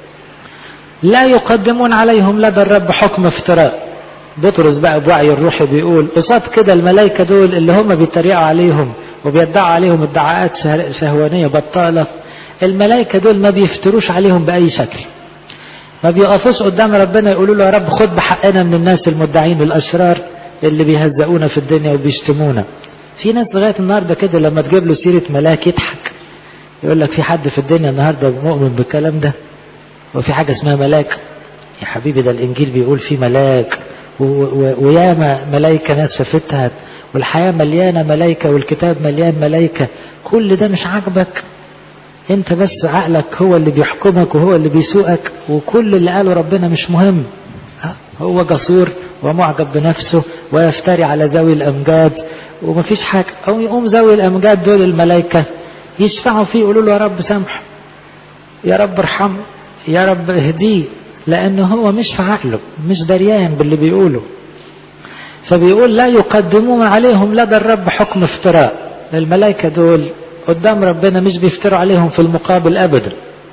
لا يقدمون عليهم لدى الرب حكم افتراء بطرس بقى بوعي الروحي بيقول قصاد كده الملائكه دول اللي هم بيتريقوا عليهم وبيدعوا عليهم ادعاءات شهوانيه بطاله الملائكه دول ما بيفتروش عليهم باي شكل ما بيقفوش قدام ربنا يقولوا له يا رب خد بحقنا من الناس المدعين الاشرار اللي بيهزقونا في الدنيا وبيشتمونا في ناس لغايه النهارده كده لما تجيب له سيره ملاك يضحك يقول لك في حد في الدنيا النهارده مؤمن بالكلام ده وفي حاجه اسمها ملاك يا حبيبي ده الانجيل بيقول في ملاك وياما ملايكه ناس شافتها والحياه مليانه ملايكه والكتاب مليان ملايكه كل ده مش عاجبك انت بس عقلك هو اللي بيحكمك وهو اللي بيسوقك وكل اللي قاله ربنا مش مهم هو جسور ومعجب بنفسه ويفتري على ذوي الامجاد ومفيش حاجه او يقوم ذوي الامجاد دول الملائكه يشفعوا فيه يقولوا له يا رب سامحه يا رب ارحمه يا رب اهديه لانه هو مش في عقله مش دريان باللي بيقوله فبيقول لا يقدمون عليهم لدى الرب حكم افتراء الملائكه دول قدام ربنا مش بيفتروا عليهم في المقابل ابدا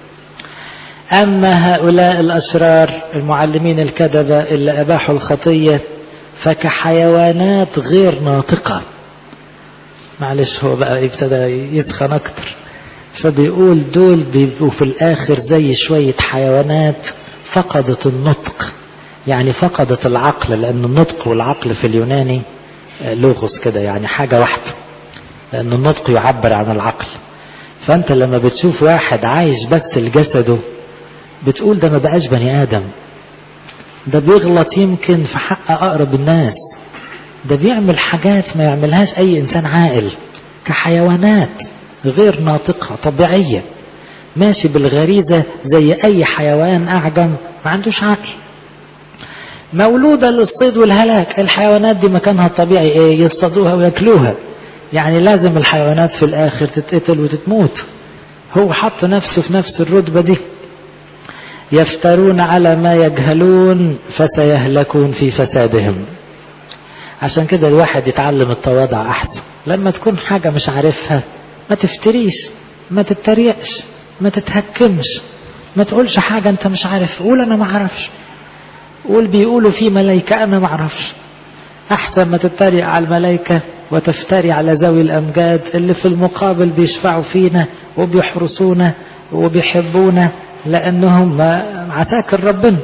اما هؤلاء الاشرار المعلمين الكذبه اللي اباحوا الخطيه فكحيوانات غير ناطقه معلش هو بقى ابتدى يسخن اكتر فبيقول دول بيبقوا في الاخر زي شويه حيوانات فقدت النطق يعني فقدت العقل لان النطق والعقل في اليوناني لوغوس كده يعني حاجه واحده لأن النطق يعبر عن العقل فأنت لما بتشوف واحد عايش بس لجسده بتقول ده ما بقاش بني آدم ده بيغلط يمكن في حق أقرب الناس ده بيعمل حاجات ما يعملهاش أي إنسان عاقل كحيوانات غير ناطقة طبيعية ماشي بالغريزة زي أي حيوان أعجم ما عندوش عقل مولودة للصيد والهلاك الحيوانات دي مكانها الطبيعي ايه يصطادوها وياكلوها يعني لازم الحيوانات في الاخر تتقتل وتتموت هو حط نفسه في نفس الرتبة دي يفترون على ما يجهلون فسيهلكون في فسادهم عشان كده الواحد يتعلم التواضع احسن لما تكون حاجة مش عارفها ما تفتريش ما تتريقش ما تتهكمش ما تقولش حاجة انت مش عارف قول انا ما اعرفش قول بيقولوا في ملايكة انا ما اعرفش احسن ما تتريق على الملايكة وتفتري على ذوي الامجاد اللي في المقابل بيشفعوا فينا وبيحرسونا وبيحبونا لانهم عساكر ربنا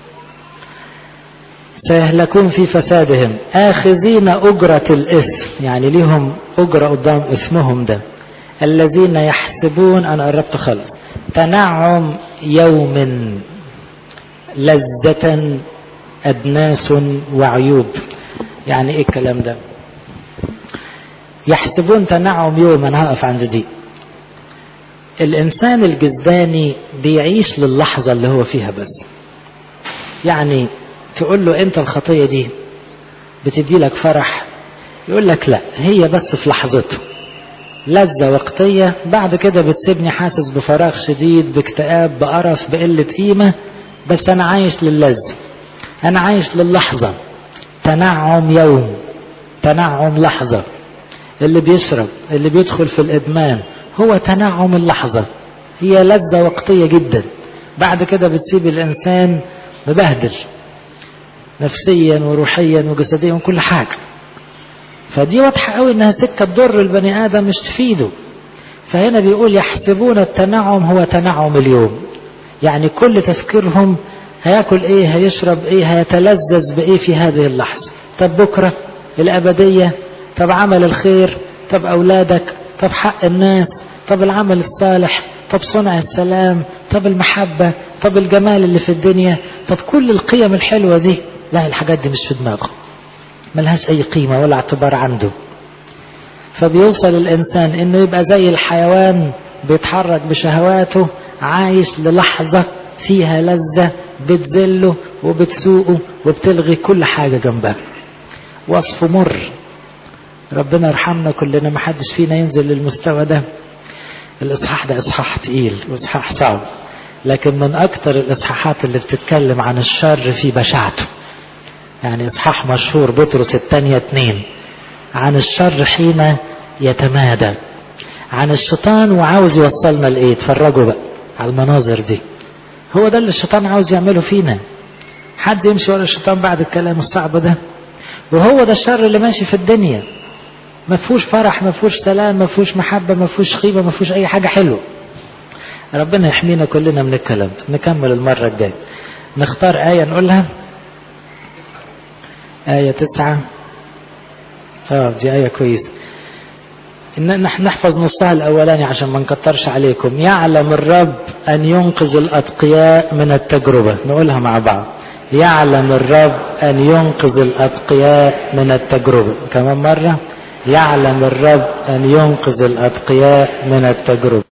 سيهلكون في فسادهم آخذين أجرة الإثم يعني ليهم أجرة قدام إثمهم ده الذين يحسبون أنا قربت خلص تنعم يوم لذة أدناس وعيوب يعني إيه الكلام ده يحسبون تنعم يوم أنا هقف عند دي الإنسان الجزداني بيعيش للحظة اللي هو فيها بس يعني تقول له أنت الخطية دي بتدي لك فرح يقول لك لا هي بس في لحظته لذة وقتية بعد كده بتسيبني حاسس بفراغ شديد باكتئاب بقرف بقلة قيمة بس أنا عايش للذة أنا عايش للحظة تنعم يوم تنعم لحظة اللي بيشرب اللي بيدخل في الإدمان هو تنعم اللحظة هي لذة وقتية جدا بعد كده بتسيب الإنسان مبهدل نفسيا وروحيا وجسديا وكل حاجة فدي واضحة قوي انها سكة تضر البني ادم مش تفيده فهنا بيقول يحسبون التنعم هو تنعم اليوم يعني كل تفكيرهم هياكل ايه هيشرب ايه هيتلذذ بايه في هذه اللحظة طب بكرة الابدية طب عمل الخير طب اولادك طب حق الناس طب العمل الصالح طب صنع السلام طب المحبة طب الجمال اللي في الدنيا طب كل القيم الحلوة دي لا الحاجات دي مش في دماغه ملهاش أي قيمة ولا اعتبار عنده فبيوصل الإنسان إنه يبقى زي الحيوان بيتحرك بشهواته عايش للحظة فيها لذة بتذله وبتسوقه وبتلغي كل حاجة جنبها وصف مر ربنا يرحمنا كلنا ما حدش فينا ينزل للمستوى ده الإصحاح ده إصحاح تقيل وإصحاح صعب لكن من أكتر الإصحاحات اللي بتتكلم عن الشر في بشاعته يعني إصحاح مشهور بطرس الثانية اتنين عن الشر حين يتمادى عن الشيطان وعاوز يوصلنا لإيه اتفرجوا بقى على المناظر دي هو ده اللي الشيطان عاوز يعمله فينا حد يمشي ورا الشيطان بعد الكلام الصعب ده وهو ده الشر اللي ماشي في الدنيا ما فيهوش فرح ما فيهوش سلام ما فيهوش محبة ما فيهوش خيبة ما فيهوش أي حاجة حلوة ربنا يحمينا كلنا من الكلام ده نكمل المرة الجاية نختار آية نقولها آية تسعة اه دي آية كويسة إن نحن نحفظ نصها الأولاني عشان ما نكترش عليكم يعلم الرب أن ينقذ الأتقياء من التجربة نقولها مع بعض يعلم الرب أن ينقذ الأتقياء من التجربة كمان مرة يعلم الرب أن ينقذ الأتقياء من التجربة